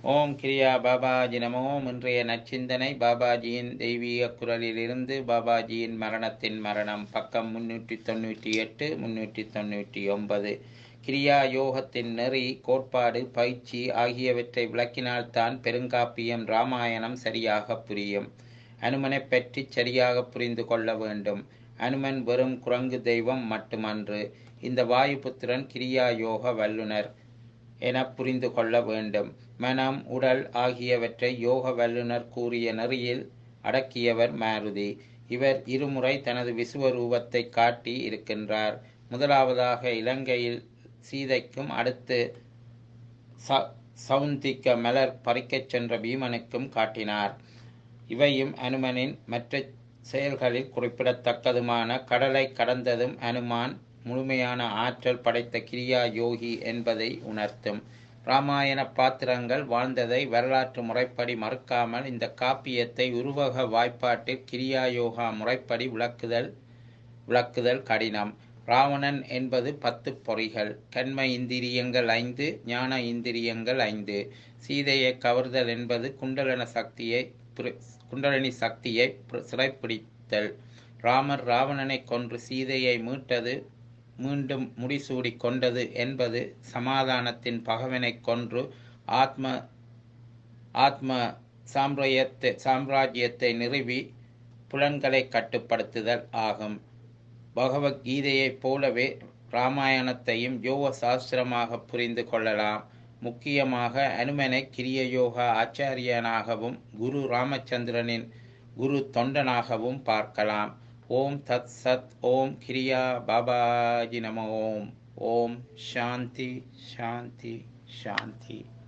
ஓம் கிரியா பாபாஜி நமோ இன்றைய நச்சிந்தனை பாபாஜியின் தெய்வீக குரலிலிருந்து பாபாஜியின் மரணத்தின் மரணம் பக்கம் முன்னூற்றி தொண்ணூற்றி எட்டு முன்னூற்றி தொண்ணூற்றி ஒன்பது கிரியா யோகத்தின் நெறி கோட்பாடு பயிற்சி ஆகியவற்றை விளக்கினால்தான் பெருங்காப்பியம் ராமாயணம் சரியாக புரியும் அனுமனை பற்றி சரியாக புரிந்து கொள்ள வேண்டும் அனுமன் வெறும் குரங்கு தெய்வம் மட்டுமன்று இந்த வாயுபுத்திரன் கிரியா யோக வல்லுனர் என புரிந்து கொள்ள வேண்டும் மனம் உடல் ஆகியவற்றை யோக வல்லுனர் கூறிய நெறியில் அடக்கியவர் மாருதி இவர் இருமுறை தனது விசுவரூபத்தை காட்டி இருக்கின்றார் முதலாவதாக இலங்கையில் சீதைக்கும் அடுத்து சவுந்திக்க மலர் பறிக்கச் சென்ற பீமனுக்கும் காட்டினார் இவையும் அனுமனின் மற்ற செயல்களில் குறிப்பிடத்தக்கதுமான கடலை கடந்ததும் அனுமான் முழுமையான ஆற்றல் படைத்த கிரியா யோகி என்பதை உணர்த்தும் இராமாயண பாத்திரங்கள் வாழ்ந்ததை வரலாற்று முறைப்படி மறுக்காமல் இந்த காப்பியத்தை உருவக வாய்ப்பாட்டில் கிரியா யோகா முறைப்படி விளக்குதல் விளக்குதல் கடினம் ராவணன் என்பது பத்து பொறிகள் கண்ம இந்திரியங்கள் ஐந்து ஞான இந்திரியங்கள் ஐந்து சீதையை கவர்தல் என்பது குண்டலன சக்தியை குண்டலினி சக்தியை சிறைப்பிடித்தல் ராமர் ராவணனை கொன்று சீதையை மீட்டது மீண்டும் முடிசூடி கொண்டது என்பது சமாதானத்தின் பகவனை கொன்று ஆத்ம ஆத்ம சாம்ராயத்தை சாம்ராஜ்யத்தை நிறுவி புலன்களை கட்டுப்படுத்துதல் ஆகும் பகவத்கீதையைப் போலவே இராமாயணத்தையும் யோக சாஸ்திரமாக புரிந்து கொள்ளலாம் முக்கியமாக அனுமனை கிரிய யோகா ஆச்சாரியனாகவும் குரு ராமச்சந்திரனின் குரு தொண்டனாகவும் பார்க்கலாம் ஓம் தத் சத் ஓம் கிரியா பாபாஜி நம ஓம் ஓம் சாந்தி சாந்தி சாந்தி